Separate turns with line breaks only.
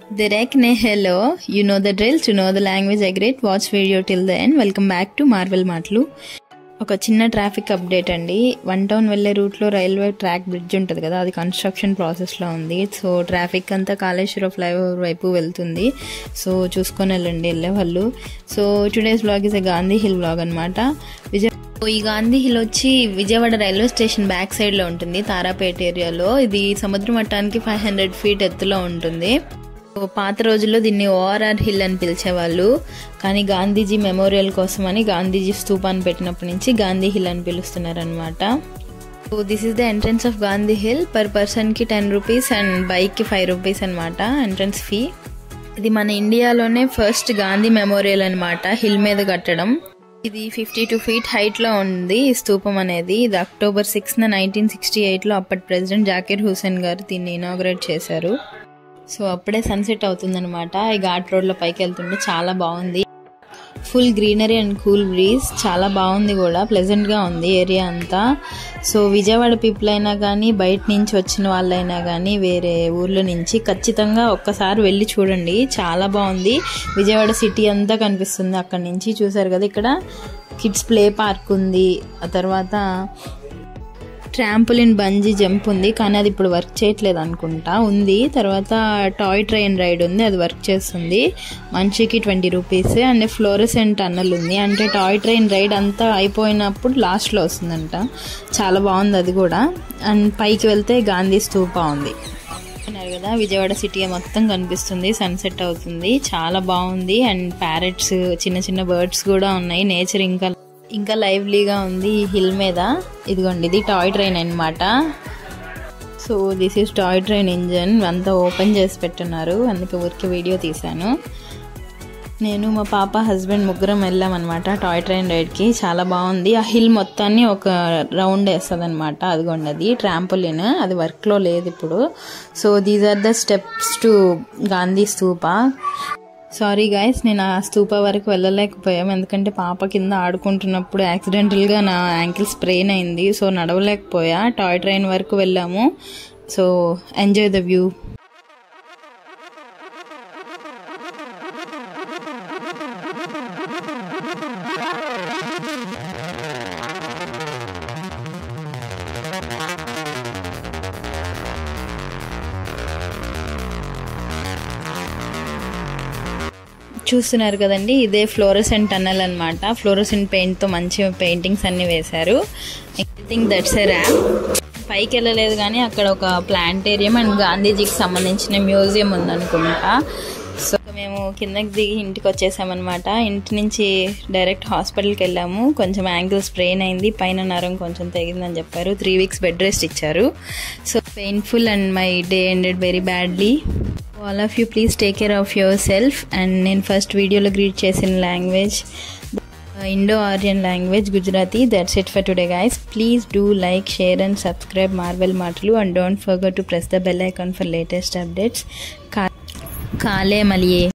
Direct ne hello. You know the drill. To know the language, I great. Watch video till the end. Welcome back to Marvel మాటలు ఒక చిన్న traffic update అండి one town వెళ్ళే రూట్లో railway track bridge ఉంటుంది కదా అది construction ప్రాసెస్లో ఉంది సో ట్రాఫిక్ అంతా కాళేశ్వరం ఫ్లైఓవర్ వైపు వెళ్తుంది సో చూసుకొని వెళ్ళండి వెళ్ళే వాళ్ళు so today's blog is a Gandhi hill blog అనమాట విజయ ఈ గాంధీ హిల్ వచ్చి విజయవాడ రైల్వే స్టేషన్ బ్యాక్ సైడ్లో ఉంటుంది తారాపేట ఏరియాలో ఇది సముద్ర మట్టానికి ఫైవ్ హండ్రెడ్ ఫీట్ ఎత్తులో ఉంటుంది సో పాత రోజుల్లో దీన్ని ఓఆర్ఆర్ హిల్ అని పిలిచేవాళ్ళు కానీ గాంధీజీ మెమోరియల్ కోసం అని గాంధీజీ స్తూపాన్ని పెట్టినప్పటి నుంచి గాంధీ హిల్ అని పిలుస్తున్నారనమాట so this is the entrance of Gandhi hill per పర్సన్కి టెన్ రూపీస్ అండ్ బైక్కి ఫైవ్ రూపీస్ అనమాట ఎంట్రన్స్ ఫీ ఇది మన ఇండియాలోనే ఫస్ట్ గాంధీ మెమోరియల్ అనమాట హిల్ మీద కట్టడం ఇది ఫిఫ్టీ టూ ఫీట్ హైట్లో ఉంది ఈ స్తూపం అనేది ఇది అక్టోబర్ సిక్స్న నైన్టీన్ సిక్స్టీ ఎయిట్లో అప్పటి ప్రెసిడెంట్ జాకీర్ హుసేన్ గారు దీన్ని ఇనాగ్రేట్ చేశారు సో అప్పుడే సన్సెట్ అవుతుందన్నమాట ఈ ఘాట్ రోడ్లో పైకి వెళ్తుంటే చాలా బాగుంది full greenery and cool breeze చాలా బాగుంది కూడా ప్లెజెంట్గా ఉంది ఏరియా అంతా సో విజయవాడ పీపుల్ అయినా కానీ బయట నుంచి వచ్చిన వాళ్ళైనా కానీ వేరే ఊర్ల నుంచి ఖచ్చితంగా ఒక్కసారి వెళ్ళి చూడండి చాలా బాగుంది విజయవాడ సిటీ అంతా కనిపిస్తుంది అక్కడ నుంచి చూసారు కదా ఇక్కడ కిడ్స్ ప్లే పార్క్ ఉంది ఆ తర్వాత ట్రాంపులిన్ బంజీ జంప్ ఉంది కానీ అది ఇప్పుడు వర్క్ చేయట్లేదు అనుకుంటా ఉంది తర్వాత టాయ్ ట్రైన్ రైడ్ ఉంది అది వర్క్ చేస్తుంది మనిషికి twenty rupees and fluorescent tunnel ఉంది అంటే టాయ్ ట్రైన్ రైడ్ అంతా అయిపోయినప్పుడు లాస్ట్లో వస్తుందంట చాలా బాగుంది అది కూడా అండ్ పైకి వెళ్తే గాంధీ స్తూప ఉంది అన్నారు కదా విజయవాడ సిటీ మొత్తం కనిపిస్తుంది సన్సెట్ అవుతుంది చాలా బాగుంది అండ్ ప్యారెట్స్ చిన్న చిన్న బర్డ్స్ కూడా ఉన్నాయి నేచర్ ఇంకా ఇంకా లైవ్లీగా ఉంది ఈ హిల్ మీద ఇదిగోండి ఇది టాయ్ ట్రైన్ అనమాట so this is toy train engine అంతా ఓపెన్ చేసి పెట్టున్నారు అందుకే ఊరికి వీడియో తీశాను నేను మా పాప హస్బెండ్ ముగ్గురం వెళ్ళామన్నమాట టాయ్ ట్రైన్ రైడ్కి చాలా బాగుంది ఆ హిల్ మొత్తాన్ని ఒక రౌండ్ వేస్తుంది అనమాట అదిగోండి అది ట్రాంపోలిన్ అది వర్క్లో లేదు ఇప్పుడు so these are the steps to Gandhi stupa sorry guys నేను ఆ స్తూప వరకు వెళ్ళలేకపోయాం ఎందుకంటే పాప కింద ఆడుకుంటున్నప్పుడు యాక్సిడెంటల్గా నా యాంకిల్ స్ప్రెయిన్ అయింది సో నడవలేకపోయా టాయ్ ట్రైన్ వరకు వెళ్ళాము సో ఎంజాయ్ ద వ్యూ చూస్తున్నారు కదండి ఇదే ఫ్లోరసెంట్ టన్నల్ అనమాట ఫ్లోరసెంట్ పెయింట్తో మంచి పెయింటింగ్స్ అన్ని వేశారు I think that's a wrap పైకి వెళ్ళలేదు కానీ అక్కడ ఒక ప్లాంటేరియం అండ్ గాంధీజీకి సంబంధించిన మ్యూజియం ఉందనుకుంటా సో మేము కిందకి దిగి ఇంటికి వచ్చేసామన్నమాట ఇంటి నుంచి డైరెక్ట్ హాస్పిటల్కి వెళ్ళాము కొంచెం యాంగిల్ స్ప్రెయిన్ అయింది పైన నరం కొంచెం తెగిందని చెప్పారు త్రీ వీక్స్ బెడ్ రెస్ట్ ఇచ్చారు so painful and my day ended very badly all of you please take care of yourself and నేను ఫస్ట్ వీడియోలో గ్రీట్ చేసిన language Indo Aryan language Gujarati that's it for today guys please do like share and subscribe Marvel మాటలు and don't forget to press the bell icon for latest updates కాలే మలియే